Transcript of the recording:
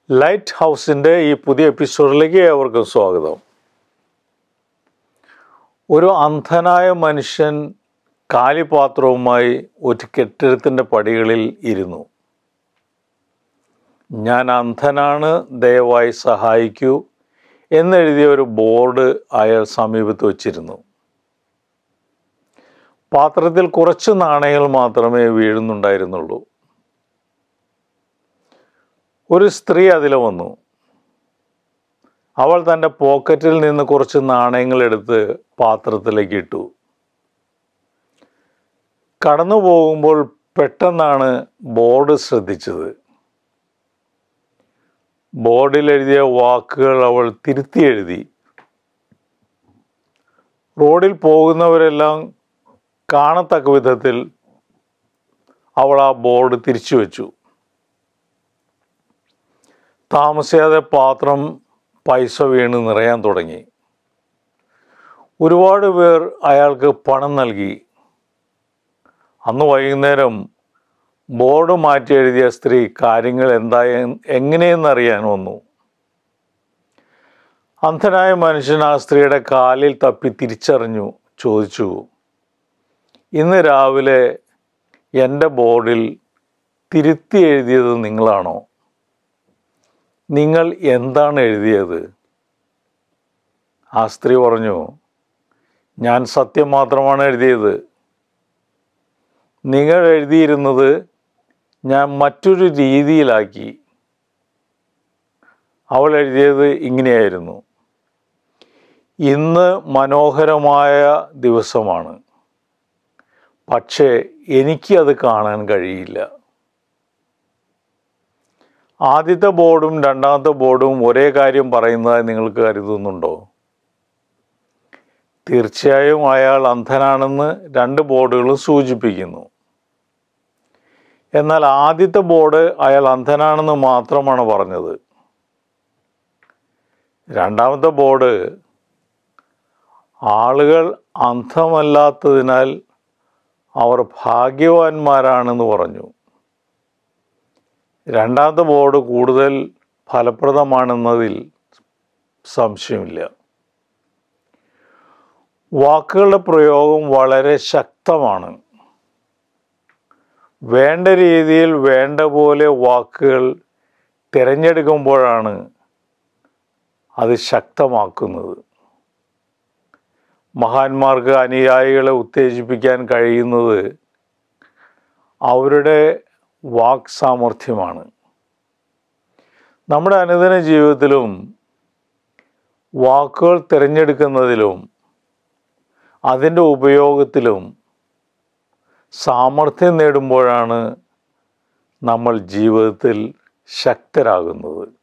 light ഹൗസിൻ്റെ ഈ പുതിയ എപ്പിസോഡിലേക്ക് ഏവർക്കും സ്വാഗതം ഒരു അന്ധനായ മനുഷ്യൻ കാലിപാത്രവുമായി ഒരു കെട്ടിടത്തിൻ്റെ പടികളിൽ ഇരുന്നു ഞാൻ അന്ധനാണ് ദയവായി സഹായിക്കൂ എന്നെഴുതിയ ഒരു ബോർഡ് അയാൾ സമീപത്ത് വച്ചിരുന്നു പാത്രത്തിൽ കുറച്ച് നാണയങ്ങൾ മാത്രമേ വീഴുന്നുണ്ടായിരുന്നുള്ളൂ ഒരു സ്ത്രീ അതിൽ വന്നു അവൾ തൻ്റെ പോക്കറ്റിൽ നിന്ന് കുറച്ച് നാണയങ്ങൾ എടുത്ത് പാത്രത്തിലേക്ക് ഇട്ടു കടന്നു പോകുമ്പോൾ പെട്ടെന്നാണ് ബോർഡ് ശ്രദ്ധിച്ചത് ബോർഡിൽ എഴുതിയ വാക്കുകൾ അവൾ തിരുത്തി എഴുതി റോഡിൽ പോകുന്നവരെല്ലാം കാണത്തക്ക വിധത്തിൽ അവൾ ആ ബോർഡ് തിരിച്ചു വെച്ചു താമസിയാതെ പാത്രം പൈസ വീണ് നിറയാൻ തുടങ്ങി ഒരുപാട് പേർ അയാൾക്ക് പണം നൽകി അന്ന് വൈകുന്നേരം ബോർഡ് മാറ്റി എഴുതിയ സ്ത്രീ കാര്യങ്ങൾ എന്തായ എങ്ങനെയെന്നറിയാൻ വന്നു അന്ധനായ മനുഷ്യൻ ആ സ്ത്രീയുടെ കാലിൽ തപ്പി തിരിച്ചറിഞ്ഞു ചോദിച്ചു ഇന്ന് രാവിലെ എൻ്റെ ബോർഡിൽ തിരുത്തി എഴുതിയത് നിങ്ങളാണോ നിങ്ങൾ എന്താണ് എഴുതിയത് ആ സ്ത്രീ പറഞ്ഞു ഞാൻ സത്യം മാത്രമാണ് എഴുതിയത് നിങ്ങൾ എഴുതിയിരുന്നത് ഞാൻ മറ്റൊരു രീതിയിലാക്കി അവൾ എഴുതിയത് ഇങ്ങനെയായിരുന്നു ഇന്ന് മനോഹരമായ ദിവസമാണ് പക്ഷേ എനിക്ക് അത് കാണാൻ കഴിയില്ല ആദ്യത്തെ ബോർഡും രണ്ടാമത്തെ ബോർഡും ഒരേ കാര്യം പറയുന്നതായി നിങ്ങൾക്ക് കരുതുന്നുണ്ടോ തീർച്ചയായും അയാൾ അന്ധനാണെന്ന് രണ്ട് ബോർഡുകളും സൂചിപ്പിക്കുന്നു എന്നാൽ ആദ്യത്തെ ബോർഡ് അയാൾ അന്ധനാണെന്ന് മാത്രമാണ് പറഞ്ഞത് രണ്ടാമത്തെ ബോർഡ് ആളുകൾ അന്ധമല്ലാത്തതിനാൽ അവർ ഭാഗ്യവാന്മാരാണെന്ന് പറഞ്ഞു രണ്ടാമത്തെ ബോർഡ് കൂടുതൽ ഫലപ്രദമാണെന്നതിൽ സംശയമില്ല വാക്കുകളുടെ പ്രയോഗം വളരെ ശക്തമാണ് വേണ്ട രീതിയിൽ വേണ്ട പോലെ വാക്കുകൾ തിരഞ്ഞെടുക്കുമ്പോഴാണ് അത് ശക്തമാക്കുന്നത് മഹാന്മാർക്ക് അനുയായികളെ ഉത്തേജിപ്പിക്കാൻ കഴിയുന്നത് അവരുടെ വാക് സാമർഥ്യമാണ് നമ്മുടെ അനുദിന ജീവിതത്തിലും വാക്കുകൾ തിരഞ്ഞെടുക്കുന്നതിലും അതിൻ്റെ ഉപയോഗത്തിലും സാമർഥ്യം നേടുമ്പോഴാണ് നമ്മൾ ജീവിതത്തിൽ ശക്തരാകുന്നത്